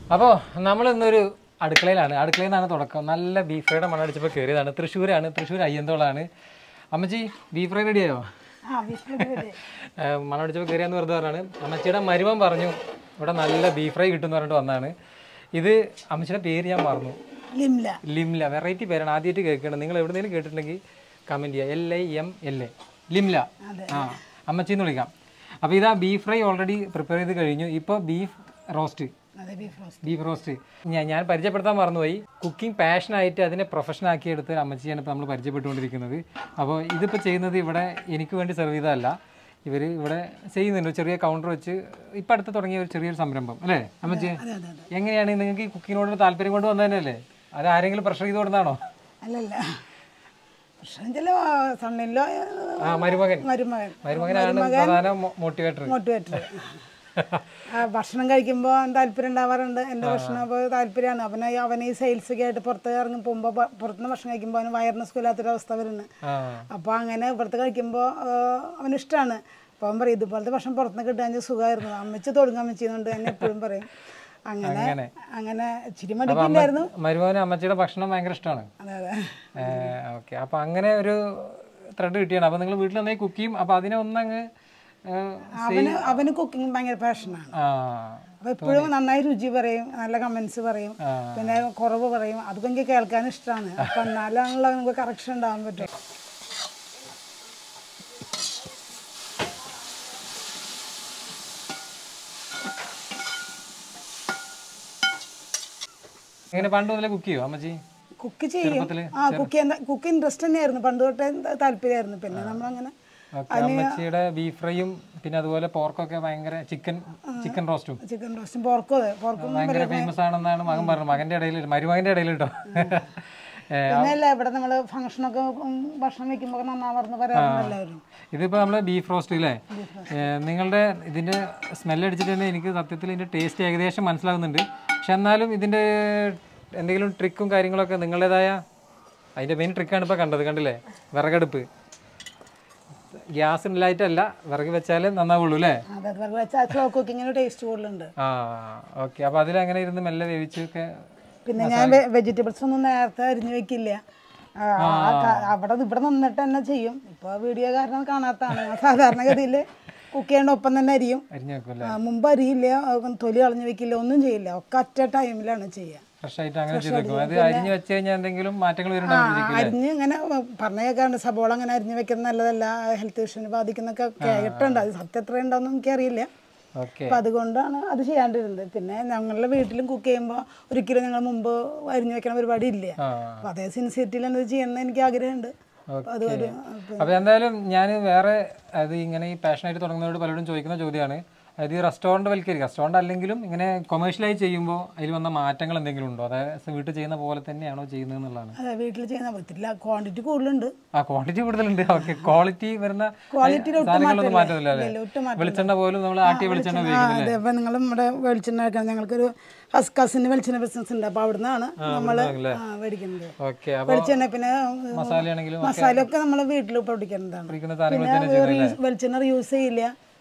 അപ്പോൾ നമ്മൾ ഇന്നൊരു അടുക്കളയിലാണ് അടുക്കളയിൽ നിന്നാണ് തുടക്കം നല്ല ബീഫ് ഫ്രൈയുടെ മണടിച്ചപ്പോൾ കയറിയതാണ് തൃശ്ശൂരാണ് തൃശ്ശൂർ അയ്യന്തോളാണ് അമ്മച്ചി ബീഫ് ഫ്രൈ റെഡിയായോ ആ വിഷ്ണു മണടിച്ചപ്പോൾ കയറിയാന്ന് വെറുതെ പറഞ്ഞാണ് അമ്മച്ചിയുടെ മരുമൻ പറഞ്ഞു ഇവിടെ നല്ല ബീഫ് ഫ്രൈ കിട്ടും എന്ന് പറഞ്ഞിട്ട് വന്നതാണ് ഇത് അമ്മച്ചിയുടെ പേര് ഞാൻ മറന്നു ലിംല ലിംല വെറൈറ്റി പേരാണ് ആദ്യമായിട്ട് കേൾക്കണം നിങ്ങൾ എവിടെയെങ്കിലും കേട്ടിട്ടുണ്ടെങ്കിൽ കമൻറ്റ് ചെയ്യുക L I M L A ലിംല ആ അമ്മച്ചിന്ന് വിളിക്കാം അപ്പോൾ ഇതാ ബീഫ് ഫ്രൈ ഓൾറെഡി പ്രിപ്പയർ ചെയ്ത് കഴിഞ്ഞു ഇപ്പോൾ ബീഫ് റോസ്റ്റ് അതെ ബീഫ് റോസ്റ്റ് ബീഫ് റോസ്റ്റ് ഞാൻ ഞാൻ പരിചയപ്പെടുത്താൻ മറന്നുപോയി കുക്കിംഗ് പാഷനായിട്ട് അതിനെ പ്രൊഫഷൻ ആക്കി എടുത്ത് അമ്മച്ചിയാണ് ഇപ്പോൾ നമ്മൾ പരിചയപ്പെട്ടുകൊണ്ടിരിക്കുന്നത് അപ്പോൾ ഇതിപ്പോൾ ചെയ്യുന്നത് ഇവിടെ എനിക്ക് വേണ്ടി സെർവ് ചെയ്തതല്ല ഇവർ ഇവിടെ ചെയ്യുന്നുണ്ട് ചെറിയ കൗണ്ടർ വെച്ച് ഇപ്പം അടുത്ത് തുടങ്ങിയ ഒരു ചെറിയൊരു സംരംഭം അല്ലേ അമ്മച്ചി അതെ അതെ അതെ എങ്ങനെയാണ് നിങ്ങൾക്ക് ഈ കുക്കിങ്ങിനോട് താല്പര്യം കൊണ്ട് വന്നതന്നെയല്ലേ അത് ആരെങ്കിലും പ്രഷർ ചെയ്ത് കൊടുത്താണോ അല്ലല്ല പക്ഷേ ചില സണ്ണിലോ ആ മരുമകൻ മരുമകൻ മരുമകനാണ് പ്രധാന മോട്ടിവേറ്റർ മോട്ടിവേറ്റർ ഭക്ഷണം കഴിക്കുമ്പോൾ താല്പര്യം ഉണ്ടാവാറുണ്ട് എൻ്റെ ഭക്ഷണം അപ്പോൾ താല്പര്യമാണ് അവന് അവന് ഈ സെയിൽസ് ഒക്കെ ആയിട്ട് പുറത്ത് ഇറങ്ങി പോകുമ്പോൾ പുറത്തുനിന്ന് ഭക്ഷണം കഴിക്കുമ്പോൾ അവന് വയറിന് സുഖമില്ലാത്തൊരവസ്ഥ വരുന്നത് ആ അപ്പോൾ അങ്ങനെ ഇവിടുത്തെ കഴിക്കുമ്പോൾ അവന് ഇഷ്ടമാണ് അപ്പോൾ അവൻ പറയും ഇതുപോലത്തെ ഭക്ഷണം പുറത്തുനിന്ന് കിട്ടാൻ സുഖമായിരുന്നു അമ്മച്ച് തുടങ്ങാൻ അമ്മച്ചിന്നുണ്ട് എന്നെ എപ്പോഴും പറയും അങ്ങനെ അങ്ങനെ. അങ്ങനെ ഇച്ചിരി മടിക്കില്ലായിരുന്നു മരുമകന് അമ്മച്ചിയുടെ ഭക്ഷണം ഭയങ്കര ഇഷ്ടമാണ് അതെ അതെ ഓക്കെ അപ്പോൾ അങ്ങനെ ഒരു ത്രെഡ് കിട്ടിയാണ് അപ്പോൾ നിങ്ങൾ വീട്ടിൽ നന്നായി കുക്ക് ചെയ്യും അപ്പോൾ അതിനെ ഒന്നങ്ങ് ഏഹ്, അവന് അവന് കുക്കിംഗ് ഭയങ്കര പാഷനാണ് ആ അപ്പോൾ എപ്പോഴും നന്നായി രുചി പറയും നല്ല കമൻസ് പറയും പിന്നെ കുറവ് പറയും അതൊക്കെ എനിക്ക് കേൾക്കാൻ ഇഷ്ടമാണ് അപ്പം എന്നാലാണല്ലോ നമുക്ക് കറക്ഷൻ ഉണ്ടാവാൻ പറ്റും എങ്ങനെ പണ്ട് മുതലേ കുക്ക് ചെയ്യോ അമ്മച്ചി കുക്ക് ചെയ്യും ആ കുക്ക് ചെയ്യാൻ കുക്ക് ഇൻട്രസ്റ്റ് തന്നെയായിരുന്നു പണ്ട് തൊട്ടേ താല്പര്യമായിരുന്നു പിന്നെ നമ്മളങ്ങനെ ഓക്കെ അമ്മച്ചിയുടെ ബീഫ് ഫ്രൈയും പിന്നെ അതുപോലെ പോർക്കൊക്കെ ഭയങ്കര ചിക്കൻ ചിക്കൻ റോസ്റ്റും ചിക്കൻ റോസ്റ്റും പോർക്കും അതെ പോർക്കും ഭയങ്കര ഫേമസ് ആണെന്നാണ് മകൻ പറഞ്ഞത് മകന്റെ ഇടയിൽ മരുമകന്റെ ഇടയിൽ കേട്ടോ പിന്നെ അല്ല ഇവിടെ നമ്മൾ ഫംഗ്ഷനൊക്കെ ഉം, ഭക്ഷണം വെക്കുമ്പോൾ നന്നാവാർന്ന് പറയാറുണ്ട് എല്ലാവരും ഇതിപ്പോൾ നമ്മൾ ബീഫ് റോസ്റ്റ് അല്ലേ ഏഹ്, നിങ്ങളുടെ ഇതിൻ്റെ സ്മെല്ല് അടിച്ചിട്ട് തന്നെ എനിക്ക് സത്യത്തിൽ ഇതിൻ്റെ ടേസ്റ്റ് ഏകദേശം മനസ്സിലാകുന്നുണ്ട് പക്ഷെ എന്നാലും ഇതിൻ്റെ എന്തെങ്കിലും ട്രിക്കും കാര്യങ്ങളൊക്കെ നിങ്ങളുടേതായ അതിൻ്റെ മെയിൻ ട്രിക്കാണ് ഇപ്പോൾ കണ്ടത് കണ്ടില്ലേ വിറകടുപ്പ് ഗ്യാസ് ഇല്ലായിട്ടല്ല വിറക് വെച്ചാലേ നന്നാവുള്ളൂ അല്ലേ അതെ അത് വെച്ചാൽ സ്ലോ കുക്കിങ്ങിന് ടേസ്റ്റ് കൂടുതലുണ്ട് ആ ഓക്കെ അപ്പോൾ അതിലങ്ങനെ ഇരുന്ന് മെല്ലെ വേവിച്ചൊക്കെ പിന്നെ ഞാൻ വെജിറ്റബിൾസ് ഒന്നും നേരത്തെ അരിഞ്ഞു വെക്കില്ല ആ, ആ ക- അവിടെ ഇവിടെ നിന്നിട്ട് തന്നെ ചെയ്യും ഇപ്പോൾ വീഡിയോ കാരണം കാണാത്തതാണ് ഞാൻ സാധാരണഗതിയിൽ കുക്ക് ചെയ്യേണ്ട ഒപ്പം തന്നെ അരിയും അരിഞ്ഞു വെക്കുമല്ലേ ആ, മുമ്പ് അരിയില്ല ആ, തൊലി കളഞ്ഞു വെക്കില്ല ഒന്നും ചെയ്യില്ല ഒക്കെ ഒറ്റ ടൈമിലാണ് ചെയ്യുക ഫ്രഷ് ആയിട്ട് അങ്ങനെ ചെയ്ത് വെക്കും അത് അരിഞ്ഞ് വെച്ച് കഴിഞ്ഞാൽ എന്തെങ്കിലും മാറ്റങ്ങൾ ആ, വരുന്നുണ്ടാവും അരിഞ്ഞ് ഇങ്ങനെ പറഞ്ഞ കേൾക്കാണ്ട് സബോള അങ്ങനെ അരിഞ്ഞ് വെക്കുന്നത് നല്ലതല്ല ഹെൽത്ത് ഇഷ്യൂവിന് ബാധിക്കുന്നൊക്കെ കേട്ടിട്ടുണ്ട് അത് സത്യം എത്ര ഉണ്ടോയെന്ന് എനിക്കറിയില്ല ഓക്കെ അപ്പം അതുകൊണ്ടാണ് അത് ചെയ്യാണ്ടിരുന്നത് പിന്നെ ഞങ്ങളുടെ വീട്ടിലും കുക്ക് ചെയ്യുമ്പോൾ ഒരിക്കലും ഞങ്ങൾ മുമ്പ് അരിഞ്ഞു വെക്കണ പരിപാടി ഇല്ല ആ അപ്പം അതേ സിൻസിയറിറ്റിയിൽ അത് ചെയ്യണമെന്ന് എനിക്ക് ആഗ്രഹമുണ്ട് അപ്പം അതൊരു അപ്പോൾ എന്തായാലും ഞാൻ വേറെ അത് ഇങ്ങനെ ഈ പാഷനായിട്ട് തുടങ്ങുന്നവരോട് പലരും ചോദിക്കുന്ന ചോദ്യമാണ് അതായത് ഈ റെസ്റ്റോറൻറ്റ് വൽക്കരിക്കുക റെസ്റ്റോറൻറ്റ് അല്ലെങ്കിലും ഇങ്ങനെ കൊമേഴ്ഷ്യലായി ചെയ്യുമ്പോൾ അതിൽ വന്ന മാറ്റങ്ങൾ എന്തെങ്കിലും ഉണ്ടോ അതായത് വീട്ടിൽ ചെയ്യുന്ന പോലെ തന്നെയാണോ ചെയ്യുന്നത് എന്നുള്ളതാണ് അതെ വീട്ടിൽ ചെയ്യുന്ന പറ്റില്ല ക്വാണ്ടിറ്റി കൂടുതലുണ്ട് ആ ക്വാണ്ടിറ്റി കൂടുതലുണ്ട് ഓക്കെ ക്വാളിറ്റി വരുന്ന ക്വാളിറ്റിയിൽ ഒട്ടും സാധനങ്ങളൊന്നും മാറ്റമില്ല അല്ലേ ഇല്ല, ഒട്ടും മാറ്റം വെളിച്ചെണ്ണ പോലും നമ്മൾ ആട്ടിയ വെളിച്ചെണ്ണ ആ ഉപയോഗിക്കുന്നത് അതെ അപ്പം നിങ്ങൾ നമ്മുടെ വെളിച്ചെണ്ണ വെക്കണം ഞങ്ങൾക്കൊരു ഹസ് കസിന് വെളിച്ചെണ്ണ ബിസിനസ് ഉണ്ട് അപ്പോൾ അവിടെ നിന്നാണ് നമ്മൾ മേടിക്കുന്നത് ഓക്കെ അപ്പോൾ വെളിച്ചെണ്ണ പിന്നെ മസാലയാണെങ്കിലും മസാല ഒക്കെ നമ്മൾ വീട്ടിൽ പൊടിക്കുന്നതാണ് പൊടിക്കുന്ന സാധനങ്ങൾ പിന്നെ reuse- വെളിച്ചെണ്ണ യൂസ് ചെയ്യില്ല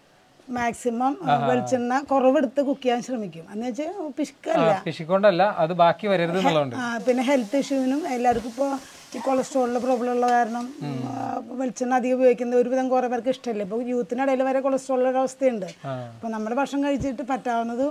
മാക്സിമം വെളിച്ചെണ്ണ കുറവെടുത്ത് കുക്ക് ചെയ്യാൻ ശ്രമിക്കും എന്ന് വെച്ചാൽ പിശുക്കല്ല കൃഷിക്കൊണ്ടല്ല അത് ബാക്കി വരരുത് എന്നുള്ളതുണ്ട് ആ, പിന്നെ ഹെൽത്ത് ഇഷ്യൂവിനും എല്ലാവർക്കും ഇപ്പോൾ ഈ കൊളസ്ട്രോളിൻ്റെ പ്രോബ്ലം ഉള്ള കാരണം ആ, വെളിച്ചെണ്ണ അധികം ഉപയോഗിക്കുന്നത് ഒരുവിധം കുറേ പേർക്ക് ഇഷ്ടമല്ല ഇപ്പോൾ യൂത്തിനിടയിൽ വരെ കൊളസ്ട്രോളിൻ്റെ ഒരു അവസ്ഥയുണ്ട് അപ്പോൾ നമ്മുടെ ഭക്ഷണം കഴിച്ചിട്ട് പറ്റാവുന്നതും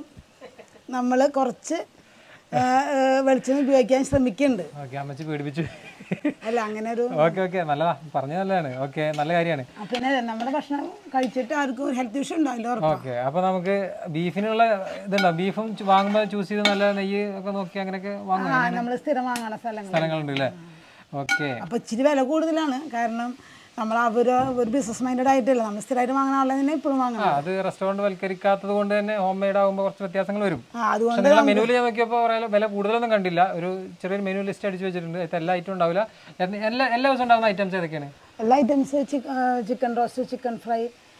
നമ്മൾ കുറച്ച് ആ, ആ, വെളിച്ചെണ്ണ ഉപയോഗിക്കാൻ ശ്രമിക്കുന്നുണ്ട് ഓക്കെ അമ്മച്ചി പേടിപ്പിച്ചു അല്ല അങ്ങനെ ഒരു ഓക്കെ ഓക്കെ നല്ലതാ പറഞ്ഞത് നല്ലതാണ് ഓക്കെ നല്ല കാര്യമാണ് ആ, പിന്നെ നമ്മുടെ ഭക്ഷണം കഴിച്ചിട്ട് ആർക്കും ഹെൽത്ത് ഇഷ്യൂ ഉണ്ടാവില്ല ഉറപ്പാണ് ഓക്കെ അപ്പൊ നമുക്ക് ബീഫിനുള്ള ഇതുണ്ടോ ബീഫും ചു- വാങ്ങുമ്പോ ചൂസ് ചെയ്ത് നല്ല നെയ്യ് ഒക്കെ നോക്കി അങ്ങനെയൊക്കെ വാങ്ങും ആ നമ്മൾ സ്ഥിരം വാങ്ങണ സ്ഥലങ്ങൾ സ്ഥലങ്ങളുണ്ട് അല്ലേ ഓക്കെ അപ്പോൾ ഇച്ചിരി വില കൂടുതലാണ് കാരണം നമ്മൾ അവർ ഒരു ബിസിനസ് മൈൻഡഡ് ആയിട്ടല്ല നമ്മൾ സ്ഥിരമായിട്ട് വാങ്ങുന്ന ആളെ തന്നെ ഇപ്പോഴും വാങ്ങണം ആ അത് റെസ്റ്റോറന്റ് വൽക്കരിക്കാത്തത് കൊണ്ട് തന്നെ ഹോം മെയ്ഡ് ആകുമ്പോൾ കുറച്ച് വ്യത്യാസങ്ങൾ വരും ആ അതുകൊണ്ട് പക്ഷെ നിങ്ങളെ മെനുവിൽ ഞാൻ നോക്കിയപ്പോൾ പറയാൻ വില കൂടുതലൊന്നും കണ്ടില്ല ഒരു ചെറിയൊരു മെനു ലിസ്റ്റ് അടിച്ച് വെച്ചിട്ടുണ്ട് അതിൽ എല്ലാ ഐറ്റം ഉണ്ടാവില്ല എന്ന് എല്ലാ എല്ലാ ദിവസവും ഉണ്ടാകുന്ന ഐറ്റംസ് ഏതൊക്കെയാണ് എല്ലാ items chicken roast chicken fry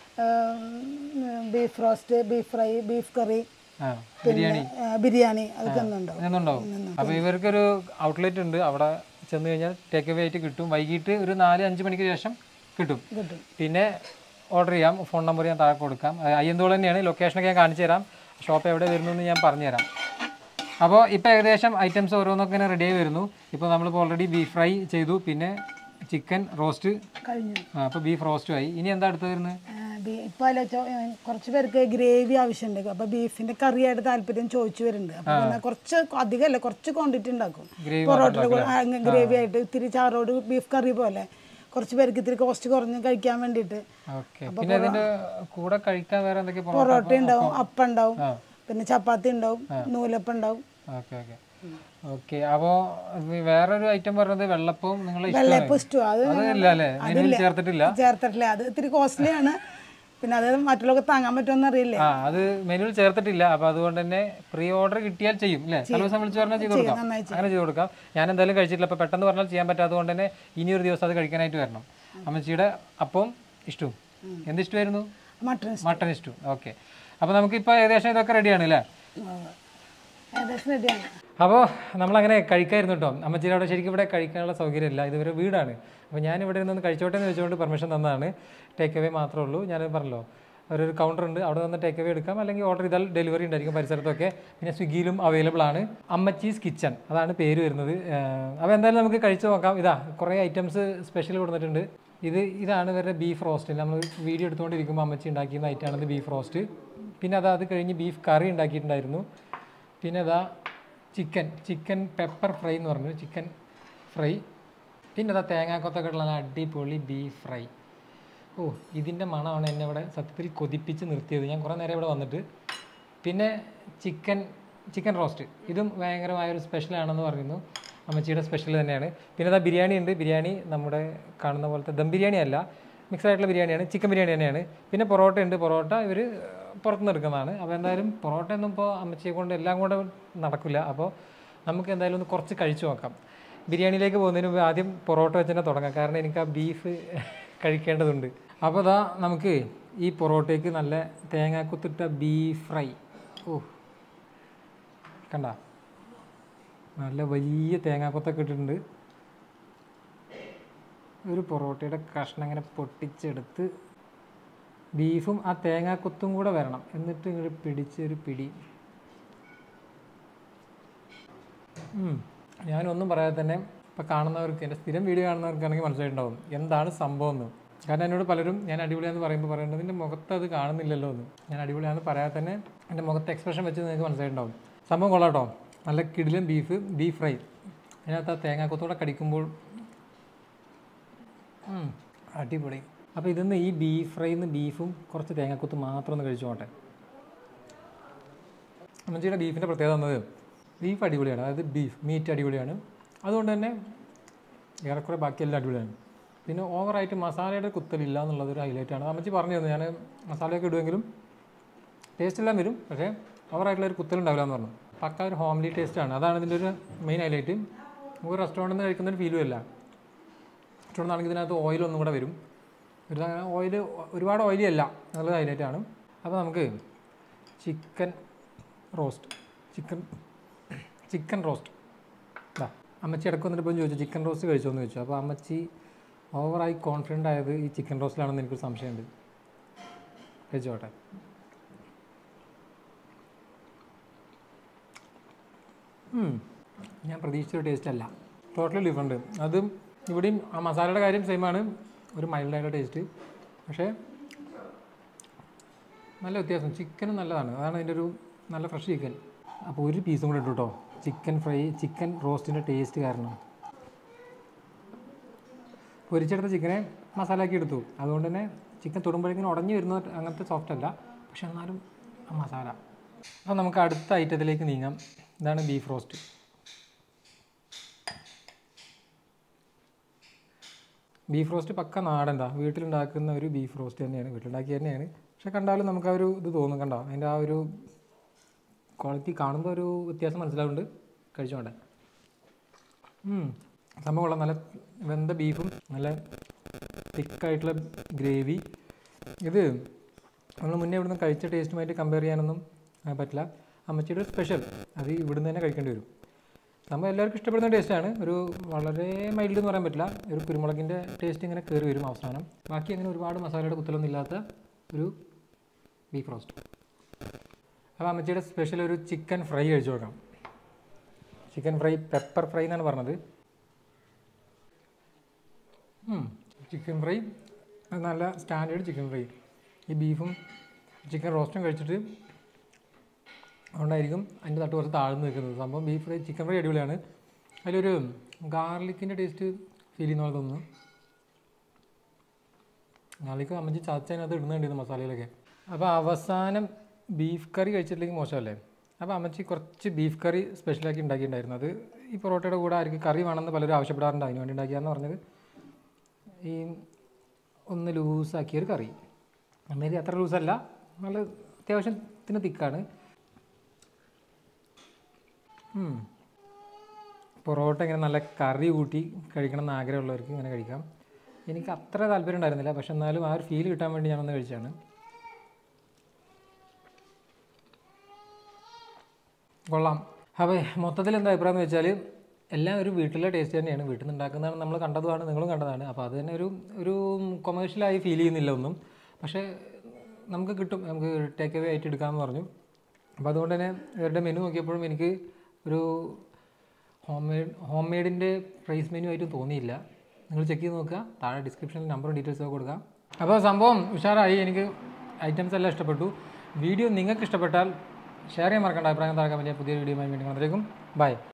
beef roast beef fry beef curry ആ ബിരിയാണി ബിരിയാണി അതൊക്കെ ഒന്നുണ്ടോ എന്നുണ്ടാവും അപ്പോൾ ഇവർക്കൊരു ഔട്ട്ലെറ്റ് ഉണ്ട് അവിടെ ചെന്ന് കഴിഞ്ഞാൽ ടേക്ക് അവേ ആയിട്ട് കിട്ടും വൈകിട്ട് ഒരു നാല് അഞ്ച് മണിക്ക് ശേഷം കിട്ടും കിട്ടും പിന്നെ ഓർഡർ ചെയ്യാം ഫോൺ നമ്പർ ഞാൻ താഴെ കൊടുക്കാം അയ്യന്തോൾ തന്നെയാണ് ലൊക്കേഷനൊക്കെ ഞാൻ കാണിച്ചു തരാം ഷോപ്പ് എവിടെ വരുന്നു എന്ന് ഞാൻ പറഞ്ഞുതരാം അപ്പോൾ ഇപ്പോൾ ഏകദേശം ഐറ്റംസ് ഓരോന്നൊക്കെ ഇങ്ങനെ റെഡി ആയി വരുന്നു ഇപ്പോൾ നമ്മളിപ്പോൾ ഓൾറെഡി ബീഫ് ഫ്രൈ ചെയ്തു പിന്നെ ചിക്കൻ റോസ്റ്റ് കഴിഞ്ഞു അപ്പോൾ ബീഫ് റോസ്റ്റും ആയി ഇനി എന്താ അടുത്ത് വരുന്നത് ഇപ്പോൾ ആലോചിച്ചോ ഏഹ് കുറച്ച് പേർക്ക് ഗ്രേവി ആവശ്യമുണ്ട് അപ്പോൾ ബീഫിന്റെ കറിയായിട്ട് താല്പര്യം ചോദിച്ചു വരുന്നുണ്ട് അപ്പോൾ പിന്നെ കുറച്ച് അധികമല്ല കുറച്ച് ക്വാണ്ടിറ്റി ഉണ്ടാക്കും Gravy പൊറോട്ട ഗ്രേവി ആയിട്ട് ഇത്തിരി ചാറോട് ബീഫ് കറി പോലെ കുറച്ച് പേർക്ക് ഇത്തിരി കോസ്റ്റ് കുറഞ്ഞ് കഴിക്കാൻ വേണ്ടിയിട്ട് ഓക്കെ പിന്നെ ഇതിന്റെ കൂടെ കഴിക്കാൻ വേറെ എന്തൊക്കെ പൊറോട്ട ഉണ്ടാവും അപ്പം ഉണ്ടാവും പിന്നെ ചപ്പാത്തി ഉണ്ടാവും നൂലപ്പം ഉണ്ടാവും ഓക്കെ ഓക്കെ ഓക്കെ അപ്പോൾ വേറൊരു ഐറ്റം പറഞ്ഞത് വെള്ളപ്പവും നിങ്ങളെ ഇഷ്ടമാണ് വെള്ളയപ്പം ഇഷ്ടം അത് അത് ഇല്ല അല്ലേ മെനുവിൽ ചേർത്തിട്ടില്ല ചേർത്തിട്ടില്ല അത് ഇത്തിരി കോസ്റ്റ്ലി ആണ് പിന്നെ അത് മറ്റുള്ളവർക്ക് താങ്ങാൻ പറ്റുമെന്ന് അറിയില്ലേ ആ അത് മെനുവിൽ ചേർത്തിട്ടില്ല അപ്പോൾ അതുകൊണ്ട് തന്നെ പ്രീ ഓർഡർ കിട്ടിയാൽ ചെയ്യും അല്ലേ തലേ ദിവസം വിളിച്ച് പറഞ്ഞാൽ ചെയ്ത് കൊടുക്കാം നന്നായി അങ്ങനെ ചെയ്ത് കൊടുക്കാം ഞാൻ എന്തായാലും കഴിച്ചിട്ടില്ല അപ്പോൾ പെട്ടെന്ന് പറഞ്ഞാൽ ചെയ്യാൻ പറ്റാത്തതുകൊണ്ട് തന്നെ ഇനി ഒരു ദിവസം അത് കഴിക്കാനായിട്ട് വരണം അമ്മച്ചിയുടെ അപ്പം ഇഷ്ടവും എന്ത് ഇഷ്ടമായിരുന്നു മട്ടൺ മട്ടൺ ഇഷ്ടവും ഓക്കെ അപ്പോൾ നമുക്കിപ്പോൾ ഏകദേശം ഇതൊക്കെ റെഡിയാണ് അല്ലേ ഏകദേശം റെഡിയാണ് അപ്പോൾ നമ്മളങ്ങനെ കഴിക്കായിരുന്നു കേട്ടോ അമ്മച്ചിയുടെ അവിടെ ശരിക്കും ഇവിടെ കഴിക്കാനുള്ള സൗകര്യമില്ല ഇതുവരെ വീടാണ് അപ്പോൾ ഞാൻ ഇവിടെ നിന്ന് കഴിച്ചോട്ടെ എന്ന് വെച്ചുകൊണ്ട് പെർമിഷൻ തന്നതാണ് ടേക്ക് അവേ മാത്രമേ ഉള്ളൂ ഞാൻ പറഞ്ഞല്ലോ ഒരു കൗണ്ടർ ഉണ്ട് അവിടെ നിന്ന് ടേക്ക് അവേ എടുക്കാം അല്ലെങ്കിൽ ഓർഡർ ചെയ്താൽ ഡെലിവറി ഉണ്ടായിരിക്കും പരിസരത്തൊക്കെ പിന്നെ സ്വിഗ്ഗിയിലും അവൈലബിൾ ആണ് അമ്മച്ചീസ് കിച്ചൺ അതാണ് പേര് വരുന്നത് അപ്പോൾ എന്തായാലും നമുക്ക് കഴിച്ചു നോക്കാം ഇതാ കുറേ ഐറ്റംസ് സ്പെഷ്യൽ കൊടുത്തിട്ടുണ്ട് ഇത് ഇതാണ് ഇവരുടെ ബീഫ് റോസ്റ്റ് നമ്മൾ വീഡിയോ എടുത്തുകൊണ്ടിരിക്കുമ്പോൾ അമ്മച്ചി ഉണ്ടാക്കിയിരുന്ന ഐറ്റമാണിത് ബീഫ് റോസ്റ്റ് പിന്നെ അത് അത് കഴിഞ്ഞ് ബീഫ് കറി ഉണ്ടാക്കിയിട്ടുണ്ടായിരുന്നു പിന്നെ അതാ ചിക്കൻ ചിക്കൻ പെപ്പർ ഫ്രൈ എന്ന് പറഞ്ഞു ചിക്കൻ ഫ്രൈ പിന്നെ അതാ തേങ്ങാക്കൊത്തൊക്കെ ഉള്ള നല്ല അടിപൊളി ബീഫ് ഫ്രൈ ഓ ഇതിൻ്റെ മണമാണ് എന്നെ ഇവിടെ സത്യത്തിൽ കൊതിപ്പിച്ച് നിർത്തിയത് ഞാൻ കുറേ നേരം ഇവിടെ വന്നിട്ട് പിന്നെ ചിക്കൻ ചിക്കൻ റോസ്റ്റ് ഇതും ഭയങ്കരമായൊരു സ്പെഷ്യലാണെന്ന് പറയുന്നു അമ്മച്ചിയുടെ സ്പെഷ്യൽ തന്നെയാണ് പിന്നെ അതാ ബിരിയാണി ഉണ്ട് ബിരിയാണി നമ്മുടെ കാണുന്ന പോലത്തെ ദം ബിരിയാണി അല്ല മിക്സ് ആയിട്ടുള്ള ബിരിയാണിയാണ് ചിക്കൻ ബിരിയാണി തന്നെയാണ് പിന്നെ പൊറോട്ട ഉണ്ട് പൊറോട്ട ഇവർ പുറത്തുനിന്ന് എടുക്കുന്നതാണ് അപ്പോൾ എന്തായാലും പൊറോട്ട ഒന്നും ഇപ്പോൾ അമ്മച്ചിയെ കൊണ്ട് എല്ലാം കൂടെ നടക്കില്ല അപ്പോൾ നമുക്ക് എന്തായാലും ഒന്ന് കുറച്ച് കഴിച്ചു നോക്കാം ബിരിയാണിയിലേക്ക് പോകുന്നതിന് മുമ്പ് ആദ്യം പൊറോട്ട വെച്ച് തന്നെ തുടങ്ങാം കാരണം എനിക്ക് ആ ബീഫ് കഴിക്കേണ്ടതുണ്ട് അപ്പോൾ അതാ നമുക്ക് ഈ പൊറോട്ടയ്ക്ക് നല്ല തേങ്ങാക്കുത്തിട്ട ബീഫ് ഫ്രൈ ഓ കണ്ട നല്ല വലിയ തേങ്ങാക്കൊത്തൊക്കെ ഇട്ടിട്ടുണ്ട് ഒരു പൊറോട്ടയുടെ കഷ്ണം ഇങ്ങനെ പൊട്ടിച്ചെടുത്ത് ബീഫും ആ തേങ്ങാക്കൊത്തും കൂടെ വരണം എന്നിട്ട് ഇങ്ങോട്ട് പിടിച്ചൊരു പിടി ഉം. ഞാനൊന്നും പറയാതെ തന്നെ ഇപ്പം കാണുന്നവർക്ക് എൻ്റെ സ്ഥിരം വീഡിയോ കാണുന്നവർക്കാണെങ്കിൽ മനസ്സിലായിട്ടുണ്ടാവും എന്താണ് സംഭവം എന്ന് കാരണം എന്നോട് പലരും ഞാൻ അടിപൊളിയാന്ന് പറയുമ്പോൾ പറയുന്നത് നിൻ്റെ മുഖത്ത് അത് കാണുന്നില്ലല്ലോ എന്ന് ഞാൻ അടിപൊളിയാന്ന് പറയാതെ തന്നെ എൻ്റെ മുഖത്ത് എക്സ്പ്രഷൻ വെച്ച് നിങ്ങൾക്ക് മനസ്സിലായിട്ടുണ്ടാവും സംഭവം കൊള്ളാട്ടോ നല്ല കിടിലൻ ബീഫ് ബീഫ് ഫ്രൈ അതിനകത്ത് ആ തേങ്ങാക്കൊത്തോടെ കടിക്കുമ്പോൾ ഉം, അടിപൊളി അപ്പോൾ ഇതിന്ന് ഈ ബീഫ് ഫ്രൈന്ന് ബീഫും കുറച്ച് തേങ്ങാക്കൊത്ത് മാത്രം ഒന്ന് കഴിച്ചു പോട്ടെ അമ്മച്ചിയുടെ ബീഫിൻ്റെ പ്രത്യേകത എന്നത് ബീഫ് അടിപൊളിയാണ് അതായത് ബീഫ് മീറ്റ് അടിപൊളിയാണ് അതുകൊണ്ട് തന്നെ ഏറെക്കുറെ ബാക്കിയെല്ലാം അടിപൊളിയാണ് പിന്നെ ഓവറായിട്ട് മസാലയുടെ കുത്തലില്ല എന്നുള്ളത് ഒരു ഹൈലൈറ്റാണ് അമ്മച്ചി പറഞ്ഞു തന്നു ഞാൻ മസാലയൊക്കെ ഇടുമെങ്കിലും ടേസ്റ്റ് എല്ലാം വരും പക്ഷേ ഓവറായിട്ടുള്ള ഒരു കുത്തലുണ്ടാവില്ല എന്ന് പറഞ്ഞു പക്ക ഒരു ഹോംലി ടേസ്റ്റാണ് അതാണ് ഇതിൻ്റെ ഒരു മെയിൻ ഹൈലൈറ്റ് നമുക്ക് റെസ്റ്റോറൻറ്റിൽ നിന്ന് കഴിക്കുന്ന ഒരു ഫീലും ഇല്ല റെസ്റ്റോറൻറ്റ് ആണെങ്കിൽ ഇതിനകത്ത് ഓയിലൊന്നും കൂടെ വരും ഒരു അങ്ങനെ ഓയിൽ ഒരുപാട് ഓയിലി അല്ല എന്നുള്ളത് ഹൈലൈറ്റാണ് അപ്പോൾ നമുക്ക് chicken roast chicken chicken roast ഇതാ അമ്മച്ചി ഇടയ്ക്ക് വന്നിട്ട് ഇപ്പം ചോദിച്ചു ചിക്കൻ റോസ്റ്റ് കഴിച്ചോ എന്ന് ചോദിച്ചു അപ്പോൾ അമ്മച്ചി ഓവറായി കോൺഫിഡൻ്റ് ആയത് ഈ ചിക്കൻ റോസ്റ്റിലാണെന്ന് എനിക്കൊരു സംശയമുണ്ട് കഴിച്ചോട്ടെ ഉം. ഞാൻ പ്രതീക്ഷിച്ച ഒരു ടേസ്റ്റ് അല്ല ടോട്ടലി ഡിഫറെൻറ്റ് അതും ഇവിടെയും ആ മസാലയുടെ കാര്യം സെയിം ആണ് ഒരു മൈൽഡായിട്ടുള്ള ടേസ്റ്റ് പക്ഷേ നല്ല വ്യത്യാസം ചിക്കനും നല്ലതാണ് അതാണ് അതിൻ്റെ ഒരു നല്ല ഫ്രഷ് ചിക്കൻ അപ്പോൾ ഒരു പീസും കൂടെ ഇട്ടു കേട്ടോ ചിക്കൻ ഫ്രൈ ചിക്കൻ റോസ്റ്റിൻ്റെ ടേസ്റ്റ് കാരണം പൊരിച്ചെടുത്ത ചിക്കനെ മസാലയാക്കി എടുത്തു അതുകൊണ്ട് തന്നെ ചിക്കൻ തൊടുമ്പോഴേക്കും ഉടഞ്ഞു വരുന്ന അങ്ങനത്തെ സോഫ്റ്റ് അല്ല പക്ഷെ എന്നാലും ആ മസാല അപ്പോൾ നമുക്ക് അടുത്ത ഐറ്റത്തിലേക്ക് നീങ്ങാം ഇതാണ് ബീഫ് റോസ്റ്റ് ബീഫ് റോസ്റ്റ് പക്ക നാടൻതാ വീട്ടിലുണ്ടാക്കുന്ന ഒരു ബീഫ് റോസ്റ്റ് തന്നെയാണ് വീട്ടിലുണ്ടാക്കി തന്നെയാണ് പക്ഷെ കണ്ടാലും നമുക്ക് ആ ഒരു ഇത് തോന്നും കണ്ടോ അതിൻ്റെ ആ ഒരു ക്വാളിറ്റി കാണുമ്പോൾ ഒരു വ്യത്യാസം മനസ്സിലാവുന്നുണ്ട് കഴിച്ചോട്ടെ ഉം. സംഭവം കൊള്ളാം നല്ല വെന്ത ബീഫും നല്ല തിക്കായിട്ടുള്ള ഗ്രേവി ഇത് നമ്മൾ മുന്നേ ഇവിടുന്ന് കഴിച്ച ടേസ്റ്റുമായിട്ട് കമ്പയർ ചെയ്യാനൊന്നും ആ, പറ്റില്ല അമ്മച്ചിയുടെ ഒരു സ്പെഷ്യൽ അത് ഇവിടുന്ന് തന്നെ കഴിക്കേണ്ടി വരും സംഭവം എല്ലാവർക്കും ഇഷ്ടപ്പെടുന്ന ടേസ്റ്റാണ് ഒരു വളരെ മൈൽഡ് എന്ന് പറയാൻ പറ്റില്ല ഒരു കുരുമുളകിൻ്റെ ടേസ്റ്റ് ഇങ്ങനെ കയറി വരും അവസാനം ബാക്കി അങ്ങനെ ഒരുപാട് മസാലയുടെ കുത്തലൊന്നും ഇല്ലാത്ത ഒരു ബീഫ് റോസ്റ്റ് അപ്പോൾ അമ്മച്ചിയുടെ സ്പെഷ്യൽ ഒരു ചിക്കൻ ഫ്രൈ കഴിച്ചു നോക്കാം ചിക്കൻ ഫ്രൈ പെപ്പർ ഫ്രൈ എന്നാണ് പറഞ്ഞത് ചിക്കൻ ഫ്രൈ അത് നല്ല സ്റ്റാൻഡേർഡ് ചിക്കൻ ഫ്രൈ ഈ ബീഫും ചിക്കൻ റോസ്റ്റും കഴിച്ചിട്ട് അതുകൊണ്ടായിരിക്കും അതിൻ്റെ തട്ട് കുറച്ച് താഴ്ന്നു നിൽക്കുന്നത് സംഭവം ബീഫ് ഫ്രൈ ചിക്കൻ ഫ്രൈ അടിപൊളിയാണ് അതിലൊരു ഗാർലിക്കിൻ്റെ ടേസ്റ്റ് ഫീൽ ചെയ്യുന്ന പോലെ തോന്നുന്നു ഗാർലിക്ക് അമ്മച്ചി ചതച്ചതിനകത്ത് ഇടുന്നുണ്ടായിരുന്നു മസാലയിലൊക്കെ അപ്പോൾ അവസാനം ബീഫ് കറി കഴിച്ചിട്ടില്ലെങ്കിൽ മോശമല്ലേ അപ്പോൾ അമ്മച്ചി കുറച്ച് ബീഫ് കറി സ്പെഷ്യലാക്കി ഉണ്ടാക്കിയിട്ടുണ്ടായിരുന്നു അത് ഈ പൊറോട്ടയുടെ കൂടെ ആർക്ക് കറി വേണമെന്ന് പലരും ആവശ്യപ്പെടാറുണ്ട് അതിന് വേണ്ടി ഉണ്ടാക്കിയാന്ന് പറഞ്ഞത് ഈ ഒന്ന് ലൂസാക്കിയൊരു കറി അമ്മേരി അത്ര ലൂസല്ല നല്ല അത്യാവശ്യത്തിന് തിക്കാണ് ഉം. പൊറോട്ട ഇങ്ങനെ നല്ല കറി കൂട്ടി കഴിക്കണം എന്ന് ആഗ്രഹമുള്ളവർക്ക് ഇങ്ങനെ കഴിക്കാം എനിക്ക് അത്ര താല്പര്യം ഉണ്ടായിരുന്നില്ല പക്ഷെ എന്നാലും ആ ഒരു ഫീൽ കിട്ടാൻ വേണ്ടി ഞാനൊന്ന് കഴിച്ചാണ് കൊള്ളാം അപ്പോൾ മൊത്തത്തിൽ എന്താ അഭിപ്രായം എന്ന് വെച്ചാൽ എല്ലാം ഒരു വീട്ടിലെ ടേസ്റ്റ് തന്നെയാണ് വീട്ടിൽ നിന്ന് ഉണ്ടാക്കുന്നതാണ് നമ്മൾ കണ്ടതുമാണ് നിങ്ങളും കണ്ടതാണ് അപ്പോൾ അത് തന്നെ ഒരു ഒരു കൊമേഴ്ഷ്യലായി ഫീൽ ചെയ്യുന്നില്ല ഒന്നും പക്ഷേ നമുക്ക് കിട്ടും നമുക്ക് ടേക്ക് അവേ ആയിട്ട് എടുക്കാമെന്ന് പറഞ്ഞു അപ്പോൾ അതുകൊണ്ട് തന്നെ ഇവരുടെ മെനു നോക്കിയപ്പോഴും എനിക്ക് ഒരു ഹോം മെയ്ഡ് ഹോം മെയ്ഡിൻ്റെ പ്രൈസ് മെനു ആയിട്ട് തോന്നിയില്ല നിങ്ങൾ ചെക്ക് ചെയ്ത് നോക്കുക താഴെ ഡിസ്ക്രിപ്ഷനിൽ നമ്പറും ഡീറ്റെയിൽസ് ഒക്കെ കൊടുക്കാം അപ്പോൾ സംഭവം ഉഷാറായി എനിക്ക് ഐറ്റംസ് എല്ലാം ഇഷ്ടപ്പെട്ടു വീഡിയോ നിങ്ങൾക്ക് ഇഷ്ടപ്പെട്ടാൽ ഷെയർ ചെയ്യാൻ മറക്കണ്ട അഭിപ്രായം താഴെ വലിയ പുതിയ വീഡിയോ വീണ്ടും കാണുന്നതിലേക്കും ബൈ